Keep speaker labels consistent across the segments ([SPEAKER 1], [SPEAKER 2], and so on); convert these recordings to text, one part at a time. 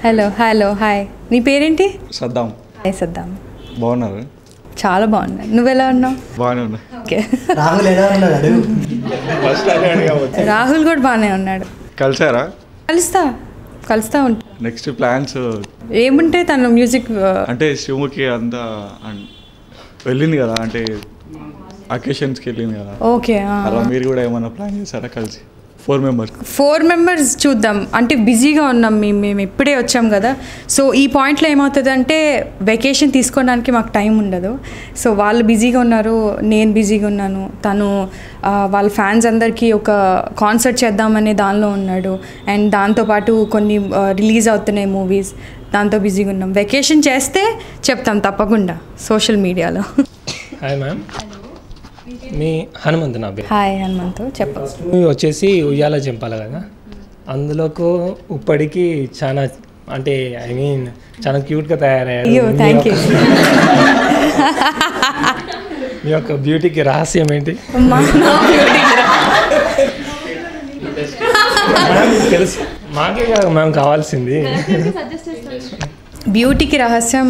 [SPEAKER 1] hello hello hi నీ పేరేంటి
[SPEAKER 2] Saddam
[SPEAKER 1] hi Saddam
[SPEAKER 2] బాగున్నారు
[SPEAKER 1] చాలా బాగున్నా నువ్వెలా ఉన్నావు
[SPEAKER 2] బాగానే ఉన్నా
[SPEAKER 1] ఓకే
[SPEAKER 3] రాహుల్ ఎలా ఉన్నాడు అడుగు
[SPEAKER 2] ఫస్ట్
[SPEAKER 1] రాహుల్ కూడా బాగానే ఉన్నాడు
[SPEAKER 2] కలిసారా
[SPEAKER 1] కలుస్తా కలుస్తా ఉంటా
[SPEAKER 2] నెక్స్ట్ ప్లాన్స్
[SPEAKER 1] ఏముంటే తను మ్యూజిక్
[SPEAKER 2] అంటే శివుకి అంతా అన్- వెళ్ళింది కదా అంటే అకేషన్స్కి వెళ్ళింది కదా
[SPEAKER 1] ఓకే
[SPEAKER 2] అలా మీరు కూడా ఏమైనా ప్లాన్ చేశారా కలిసి ఫోర్ మెంబర్స్
[SPEAKER 1] ఫోర్ మెంబర్స్ చూద్దాం అంటే బిజీగా ఉన్నాం మేము మేము ఇప్పుడే వచ్చాం కదా సో ఈ పాయింట్లో ఏమవుతుందంటే వెకేషన్ తీసుకోవడానికి మాకు టైం ఉండదు సో వాళ్ళు బిజీగా ఉన్నారు నేను బిజీగా ఉన్నాను తను ఆ, వాళ్ళ ఫ్యాన్స్ అందరికీ ఒక కాన్సర్ట్ చేద్దామనే దానిలో ఉన్నాడు అండ్ దాంతోపాటు కొన్ని రిలీజ్ అవుతున్నాయి మూవీస్ దాంతో బిజీగా ఉన్నాం వెకేషన్ చేస్తే చెప్తాం తప్పకుండా సోషల్ మీడియాలో
[SPEAKER 4] హాయ్ మ్యామ్ మీ హనుమంత్ నా పేరు
[SPEAKER 1] హాయ్ హనుమంతు చెప్ప
[SPEAKER 4] మూవీ వచ్చేసి ఉయ్యాల చెంపాల కదా అందులోకి ఇప్పటికి చాలా అంటే ఐ మీన్ చాలా క్యూట్గా తయారయ్యారు
[SPEAKER 1] అయ్యో
[SPEAKER 4] మీ
[SPEAKER 1] థ్యాంక్ యూ
[SPEAKER 4] యొక్క- మీ యొక్క బ్యూటీకి రహస్యం ఏంటి మ్యామ్, తెలుసు మాకే కాదు మ్యామ్ కావాల్సింది
[SPEAKER 1] బ్యూటీకి రహస్యం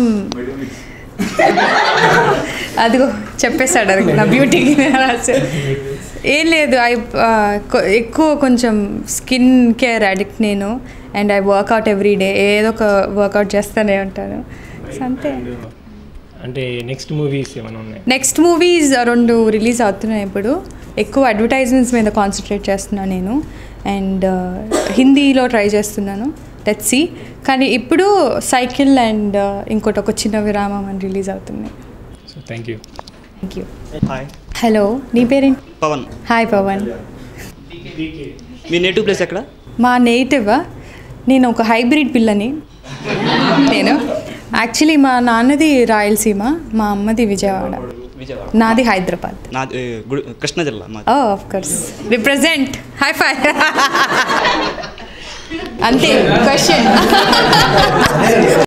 [SPEAKER 1] అదిగో చెప్పేశాడు అది నా బ్యూటీకి రహస్యం ఏం లేదు ఐ ఎక్కువ కొంచెం స్కిన్ కేర్ అడిక్ట్ నేను and I workout every day ఏదో ఒక వర్కౌట్ చేస్తూనే ఉంటాను So అంతే
[SPEAKER 4] అంటే నెక్స్ట్ మూవీస్ ఏమైనా ఉన్నాయి
[SPEAKER 1] నెక్స్ట్ మూవీస్ రెండు రిలీజ్ అవుతున్నాయి ఇప్పుడు ఎక్కువ అడ్వర్టైజ్మెంట్స్ మీద కాన్సన్ట్రేట్ చేస్తున్నాను నేను అండ్ హిందీలో ట్రై చేస్తున్నాను లెట్ సి కానీ ఇప్పుడు సైకిల్ అండ్ ఇంకోటి ఒక చిన్న విరామం అని రిలీజ్ అవుతున్నాయి
[SPEAKER 4] so thank you
[SPEAKER 1] thank you
[SPEAKER 5] hi
[SPEAKER 1] hello నీ పేరేంటి
[SPEAKER 5] పవన్
[SPEAKER 1] హాయ్ పవన్
[SPEAKER 5] మీ నేటివ్ ప్లేస్ ఎక్కడ
[SPEAKER 1] మా నేటివ్ నేను ఒక హైబ్రిడ్ పిల్లని నేను యాక్చువల్లీ మా నాన్నది రాయలసీమ మా అమ్మది విజయవాడ
[SPEAKER 5] విజయవాడ
[SPEAKER 1] నాది హైదరాబాద్
[SPEAKER 5] నా ఏ, గుడి కృష్ణా జిల్లా మా
[SPEAKER 1] oh of course represent hi fi అంతే క్వశ్చన్